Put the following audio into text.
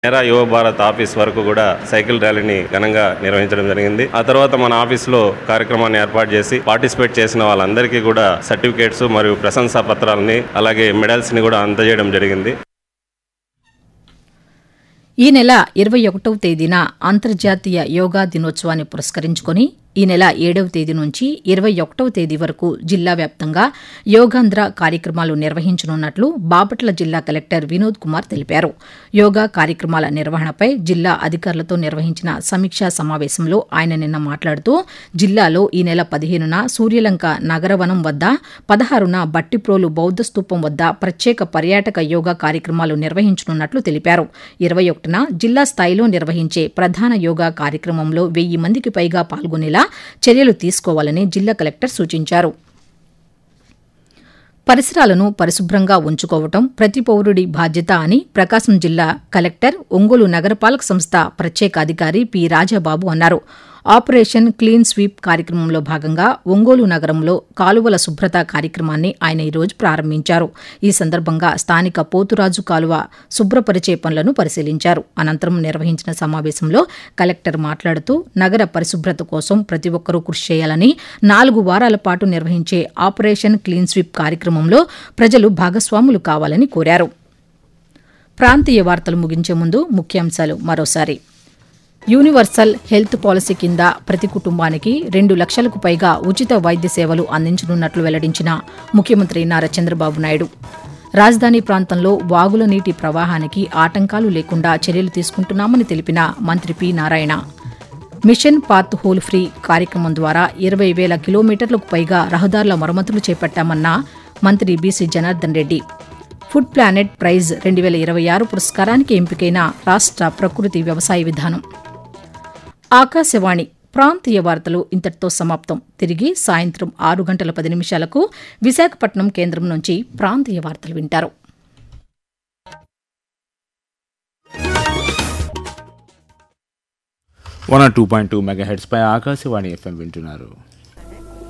నేరా యువ భారత్ ఆఫీస్ వరకు కూడా సైకిల్ ర్యాలీని ఘనంగా నిర్వహించడం జరిగింది ఆ తర్వాత మన ఆఫీస్లో కార్యక్రమాన్ని ఏర్పాటు చేసి పార్టిసిపేట్ చేసిన వాళ్ళందరికీ కూడా సర్టిఫికేట్స్ మరియు ప్రశంసా పత్రాలని అలాగే మెడల్స్ ని కూడా అందజేయడం జరిగింది ఈ నెల ఇరవై ఒకటవ తేదీన అంతర్జాతీయ యోగా దినోత్సవాన్ని పురస్కరించుకొని ఈ నెల ఏడవ తేదీ నుంచి ఇరవై ఒకటవ తేదీ వరకు జిల్లా వ్యాప్తంగా యోగాంధ్ర కార్యక్రమాలు నిర్వహించనున్నట్లు బాపట్ల జిల్లా కలెక్టర్ వినోద్ కుమార్ తెలిపారు యోగా కార్యక్రమాల నిర్వహణపై జిల్లా అధికారులతో నిర్వహించిన సమీక్షా సమావేశంలో ఆయన నిన్న మాట్లాడుతూ జిల్లాలో ఈ నెల పదిహేనున సూర్యలంక నగరవనం వద్ద పదహారున బట్టిప్రోలు బౌద్ధ స్తూపం వద్ద ప్రత్యేక పర్యాటక యోగా కార్యక్రమాలు నిర్వహించనున్నట్లు తెలిపారు ఇరవై ఒకటిన జిల్లా స్థాయిలో నిర్వహించే ప్రధాన యోగా కార్యక్రమంలో వెయ్యి మందికి పైగా పాల్గొనేలా చర్యలు తీసుకోవాలని జిల్లా కలెక్టర్ సూచించారు పరిసరాలను పరిశుభ్రంగా ఉంచుకోవటం ప్రతి పౌరుడి బాధ్యత అని ప్రకాశం జిల్లా కలెక్టర్ ఒంగోలు నగరపాలక సంస్థ ప్రత్యేక అధికారి పి రాజాబాబు అన్నారు ఆపరేషన్ క్లీన్ స్వీప్ కార్యక్రమంలో భాగంగా ఒంగోలు నగరంలో కాలువల శుభ్రత కార్యక్రమాన్ని ఆయన ఈరోజు ప్రారంభించారు ఈ సందర్భంగా స్థానిక పోతురాజు కాలువ శుభ్రపరిచే పనులను పరిశీలించారు అనంతరం నిర్వహించిన సమావేశంలో కలెక్టర్ మాట్లాడుతూ నగర పరిశుభ్రత కోసం ప్రతి ఒక్కరూ కృషి చేయాలని నాలుగు వారాల పాటు నిర్వహించే ఆపరేషన్ క్లీన్ స్వీప్ కార్యక్రమంలో ప్రజలు భాగస్వాములు కావాలని కోరారు ప్రాంతీయ వార్తలు ముగించే ముందు ముఖ్యాంశాలు మరోసారి యూనివర్సల్ హెల్త్ పాలసీ కింద ప్రతి కుటుంబానికి రెండు లక్షలకు పైగా ఉచిత వైద్య సేవలు అందించనున్నట్లు వెల్లడించిన ముఖ్యమంత్రి నారా చంద్రబాబు నాయుడు రాజధాని ప్రాంతంలో వాగుల నీటి ప్రవాహానికి ఆటంకాలు లేకుండా చర్యలు తీసుకుంటున్నామని తెలిపిన మంత్రి P Narayana mission pothole free కార్యక్రమం ద్వారా ఇరవై వేల కిలోమీటర్లకు పైగా రహదారుల మరమ్మతులు చేపట్టామన్న మంత్రి BC Janardhan Reddy food planet prize రెండు వేల ఇరవై ఆరు పురస్కారానికి ఎంపికైన రాష్ట్ర ప్రకృతి వ్యవసాయ విధానం ఆకాశవాణి ప్రాంతీయ వార్తలు ఇంతటితో సమాప్తం తిరిగి సాయంత్రం ఆరు గంటల పది నిమిషాలకు విశాఖపట్నం కేంద్రం నుంచి ప్రాంతీయ వార్తలు వింటారు one or two point two mega hertz పై ఆకాశవాణి ఎఫ్ఎం వింటున్నారు